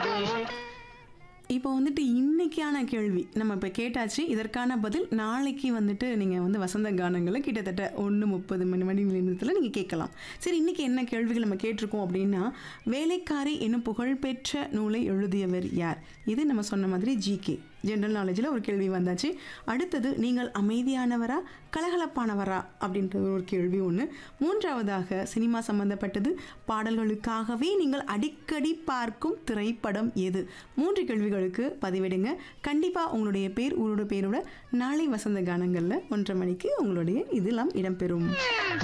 இப்போ வந்துட்டு இன்னைக்கான கேள்வி நம்ம இப்போ கேட்டாச்சு இதற்கான பதில் நாளைக்கு வந்துட்டு நீங்கள் வந்து வசந்த கானங்களை கிட்டத்தட்ட ஒன்று முப்பது மணி மணி நிமிடத்தில் நீங்கள் கேட்கலாம் சரி இன்னைக்கு என்ன கேள்விகள் நம்ம கேட்டிருக்கோம் அப்படின்னா வேலைக்காரி என்னும் புகழ்பெற்ற நூலை எழுதியவர் யார் இது நம்ம சொன்ன மாதிரி ஜிகே ஜென்ரல் நாலேஜில் ஒரு கேள்வி வந்தாச்சு அடுத்தது நீங்கள் அமைதியானவரா கலகலப்பானவரா அப்படின்ற ஒரு கேள்வி ஒன்று மூன்றாவதாக சினிமா சம்பந்தப்பட்டது பாடல்களுக்காகவே நீங்கள் அடிக்கடி பார்க்கும் திரைப்படம் எது மூன்று கேள்விகளுக்கு பதிவிடுங்க கண்டிப்பாக உங்களுடைய பேர் உங்களுடைய பேரோட நாளை வசந்த கானங்களில் ஒன்றரை மணிக்கு உங்களுடைய இதெல்லாம் இடம்பெறும்